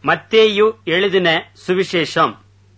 மத்தேயு எழுதின சுவிசேஷம்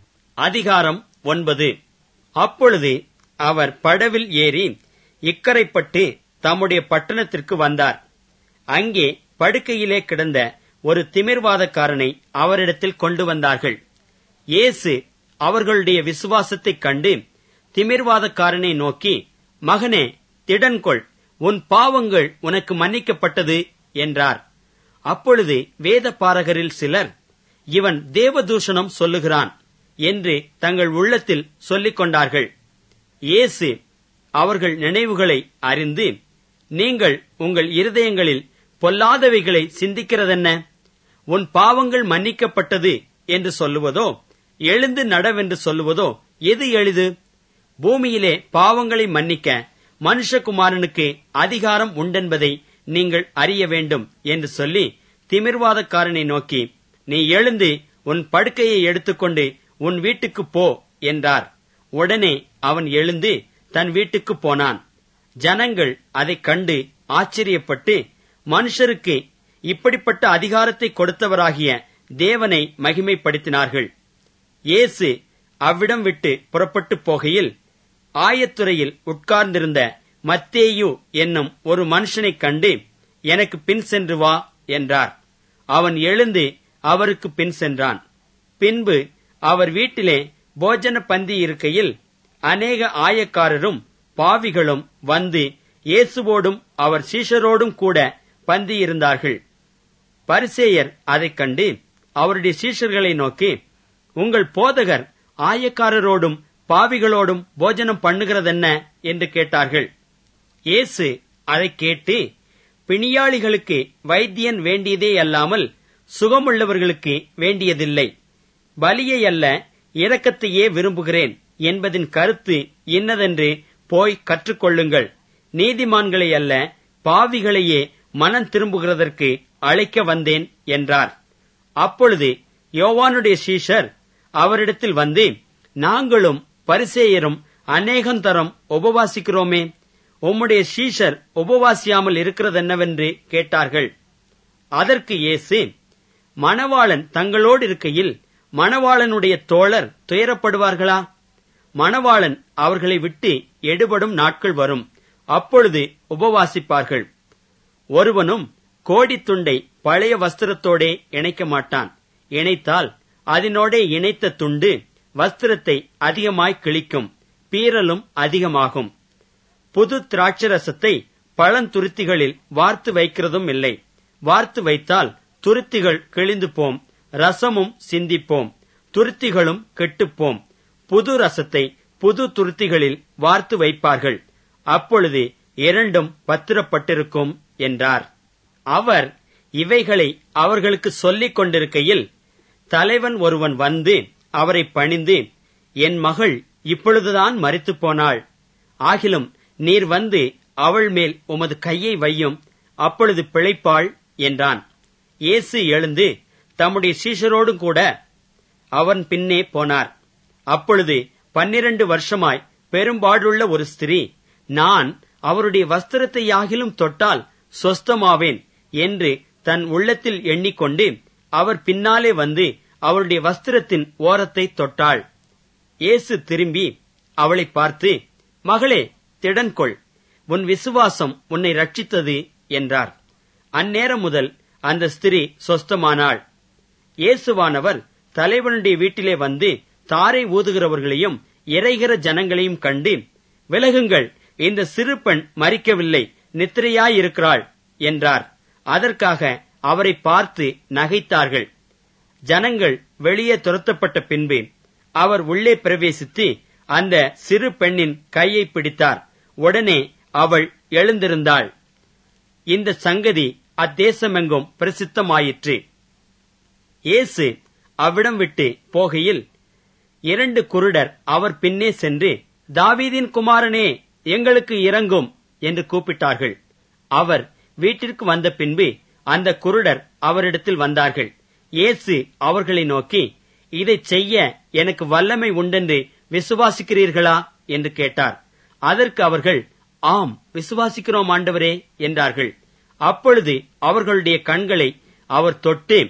அதிகாரம் ஒன்பது அப்பொழுது அவர் படவில் ஏறி இக்கரைப்பட்டு தம்முடைய பட்டணத்திற்கு வந்தார் அங்கே படுக்கையிலே கிடந்த ஒரு திமிர்வாதக்காரனை அவரிடத்தில் கொண்டு வந்தார்கள் இயேசு அவர்களுடைய விசுவாசத்தைக் கண்டு திமிர்வாதக்காரனை நோக்கி மகனே திடன்கொள் உன் பாவங்கள் உனக்கு மன்னிக்கப்பட்டது என்றார் அப்பொழுது வேத பாரகரில் சிலர் இவன் தேவதூஷணம் சொல்லுகிறான் என்று தங்கள் உள்ளத்தில் சொல்லிக் கொண்டார்கள் இயேசு அவர்கள் நினைவுகளை அறிந்து நீங்கள் உங்கள் இருதயங்களில் பொல்லாதவைகளை சிந்திக்கிறதென்ன உன் பாவங்கள் மன்னிக்கப்பட்டது என்று சொல்லுவதோ எழுந்து நடவென்று சொல்லுவதோ எது எளிது பூமியிலே பாவங்களை மன்னிக்க மனுஷகுமாரனுக்கு அதிகாரம் உண்டென்பதை நீங்கள் அறிய வேண்டும் என்று சொல்லி திமிர்வாதக்காரனை நோக்கி நீ எழுந்து உன் படுக்கையை எடுத்துக்கொண்டு உன் வீட்டுக்கு போ என்றார் உடனே அவன் எழுந்து தன் வீட்டுக்கு போனான் ஜனங்கள் அதைக் கண்டு ஆச்சரியப்பட்டு மனுஷருக்கு இப்படிப்பட்ட அதிகாரத்தை கொடுத்தவராகிய தேவனை மகிமைப்படுத்தினார்கள் இயேசு அவ்விடம் விட்டு புறப்பட்டு போகையில் ஆயத்துறையில் உட்கார்ந்திருந்த மத்தேயு என்னும் ஒரு மனுஷனைக் கண்டு எனக்கு பின் சென்று வா என்றார் அவன் எழுந்து அவருக்கு பின் சென்றான் பின்பு அவர் வீட்டிலே போஜன பந்தி இருக்கையில் அநேக ஆயக்காரரும் பாவிகளும் வந்து இயேசுவோடும் அவர் சீஷரோடும் கூட பந்தியிருந்தார்கள் பரிசேயர் அதைக் கண்டு அவருடைய சீஷர்களை நோக்கி உங்கள் போதகர் ஆயக்காரரோடும் பாவிகளோடும் போஜனம் பண்ணுகிறதென்ன என்று கேட்டார்கள் இயேசு அதைக் கேட்டு பிணியாளிகளுக்கு வைத்தியன் வேண்டியதே அல்லாமல் சுகமுள்ளவர்களுக்கு வேண்டியதில்லை பலியை அல்ல இரக்கத்தையே விரும்புகிறேன் என்பதின் கருத்து இன்னதென்று போய் கற்றுக்கொள்ளுங்கள் நீதிமான்களை அல்ல பாவிகளையே மனம் திரும்புகிறதற்கு அழைக்க வந்தேன் என்றார் அப்பொழுது யோவானுடைய சீஷர் அவரிடத்தில் வந்து நாங்களும் பரிசேயரும் அநேகந்தரம் உபவாசிக்கிறோமே உம்முடைய சீஷர் உபவாசியாமல் இருக்கிறதென்னவென்று கேட்டார்கள் அதற்கு இயேசு மணவாளன் தங்களோடு இருக்கையில் மணவாளனுடைய தோழர் துயரப்படுவார்களா மணவாளன் அவர்களை விட்டு எடுபடும் நாட்கள் வரும் அப்பொழுது உபவாசிப்பார்கள் ஒருவனும் கோடித்துண்டை பழைய வஸ்திரத்தோடே இணைக்க மாட்டான் இணைத்தால் அதனோடே இணைத்த துண்டு வஸ்திரத்தை அதிகமாய் கிழிக்கும் பீரலும் அதிகமாகும் புது திராட்சரசத்தை பழந்துருத்திகளில் வார்த்து வைக்கிறதும் இல்லை வார்த்து வைத்தால் துருத்திகள் கிழிந்து போம் ரசமும் சிந்திப்போம் துருத்திகளும் கெட்டுப்போம் புது ரசத்தை புது துருத்திகளில் வார்த்து வைப்பார்கள் அப்பொழுது இரண்டும் பத்திரப்பட்டிருக்கும் என்றார் அவர் இவைகளை அவர்களுக்கு சொல்லிக் கொண்டிருக்கையில் தலைவன் ஒருவன் வந்து அவரை பணிந்து என் மகள் இப்பொழுதுதான் மறித்துப் போனாள் ஆகிலும் நீர் வந்து அவள் மேல் உமது கையை வையும் அப்பொழுது பிழைப்பாள் என்றான் இயேசு எழுந்து தம்முடைய சீஷரோடும் கூட அவன் பின்னே போனார் அப்பொழுது பன்னிரண்டு வருஷமாய் பெரும்பாடுள்ள ஒரு ஸ்திரீ நான் அவருடைய வஸ்திரத்தை யாகிலும் தொட்டால் சொஸ்தமாவேன் என்று தன் உள்ளத்தில் எண்ணிக்கொண்டு அவர் பின்னாலே வந்து அவருடைய வஸ்திரத்தின் ஓரத்தை தொட்டாள் இயேசு திரும்பி அவளை பார்த்து மகளே திடன்கொள் உன் விசுவாசம் உன்னை ரட்சித்தது என்றார் அந்நேரம் முதல் அந்த ஸ்திரீ சொஸ்தமானாள் இயேசுவானவர் தலைவனுடைய வீட்டிலே வந்து தாரை ஊதுகிறவர்களையும் இறைகிற ஜனங்களையும் கண்டு விலகுங்கள் இந்த சிறு பெண் மறிக்கவில்லை நித்திரையாயிருக்கிறாள் என்றார் அதற்காக அவரை பார்த்து நகைத்தார்கள் ஜனங்கள் வெளியே துரத்தப்பட்ட பின்பு அவர் உள்ளே பிரவேசித்து அந்த சிறு பெண்ணின் கையை பிடித்தார் உடனே அவள் எழுந்திருந்தாள் இந்த சங்கதி அத்தேசமெங்கும் பிரசித்தமாயிற்று இயேசு அவ்விடம் விட்டு போகையில் இரண்டு குருடர் அவர் பின்னே சென்று தாவீதின் குமாரனே எங்களுக்கு இறங்கும் என்று கூப்பிட்டார்கள் அவர் வீட்டிற்கு வந்த பின்பு அந்த குருடர் அவரிடத்தில் வந்தார்கள் இயேசு அவர்களை நோக்கி இதைச் செய்ய எனக்கு வல்லமை உண்டென்று விசுவாசிக்கிறீர்களா என்று கேட்டார் அதற்கு அவர்கள் ஆம் விசுவாசிக்கிறோம் ஆண்டவரே என்றார்கள் அப்பொழுது அவர்களுடைய கண்களை அவர் தொட்டு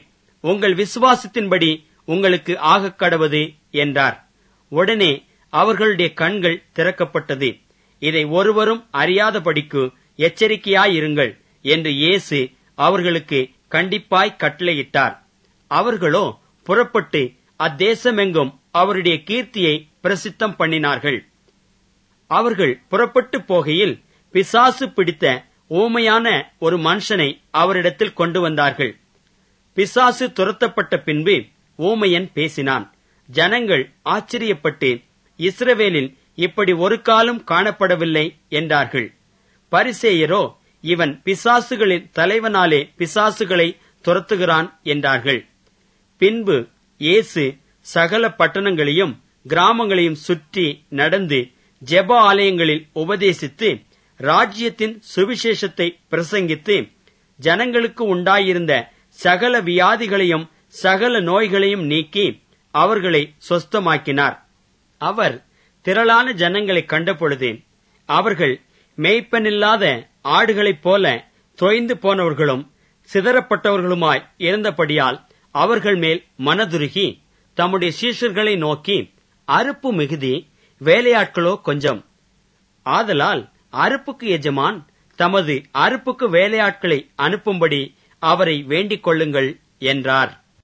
உங்கள் விசுவாசத்தின்படி உங்களுக்கு ஆகக் கடவது என்றார் உடனே அவர்களுடைய கண்கள் திறக்கப்பட்டது இதை ஒருவரும் அறியாதபடிக்கு எச்சரிக்கையாயிருங்கள் என்று இயேசு அவர்களுக்கு கண்டிப்பாய் கட்டளையிட்டார் அவர்களோ புறப்பட்டு அத்தேசமெங்கும் அவருடைய கீர்த்தியை பிரசித்தம் பண்ணினார்கள் அவர்கள் புறப்பட்டு போகையில் பிசாசு பிடித்த ஊமையான ஒரு மனுஷனை அவரிடத்தில் கொண்டு வந்தார்கள் பிசாசு துரத்தப்பட்ட பின்பு ஊமையன் பேசினான் ஜனங்கள் ஆச்சரியப்பட்டு இஸ்ரவேலில் இப்படி ஒரு காலம் காணப்படவில்லை என்றார்கள் பரிசேயரோ இவன் பிசாசுகளின் தலைவனாலே பிசாசுகளை துரத்துகிறான் என்றார்கள் பின்பு இயேசு சகல பட்டணங்களையும் கிராமங்களையும் சுற்றி நடந்து ஜெப ஆலயங்களில் உபதேசித்து ராஜ்யத்தின் சுவிசேஷத்தை பிரசங்கித்து ஜனங்களுக்கு உண்டாயிருந்த சகல வியாதிகளையும் சகல நோய்களையும் நீக்கி அவர்களை சொஸ்தமாக்கினார் அவர் திரளான ஜனங்களை கண்டபொழுது அவர்கள் மேய்ப்பனில்லாத ஆடுகளைப் போல தொய்ந்து போனவர்களும் சிதறப்பட்டவர்களுமாய் இருந்தபடியால் அவர்கள் மேல் மனதுருகி தம்முடைய சீஷர்களை நோக்கி அறுப்பு மிகுதி வேலையாட்களோ கொஞ்சம் ஆதலால் அறுப்புக்கு எஜமான் தமது அறுப்புக்கு வேலையாட்களை அனுப்பும்படி அவரை வேண்டிக் கொள்ளுங்கள் என்றார்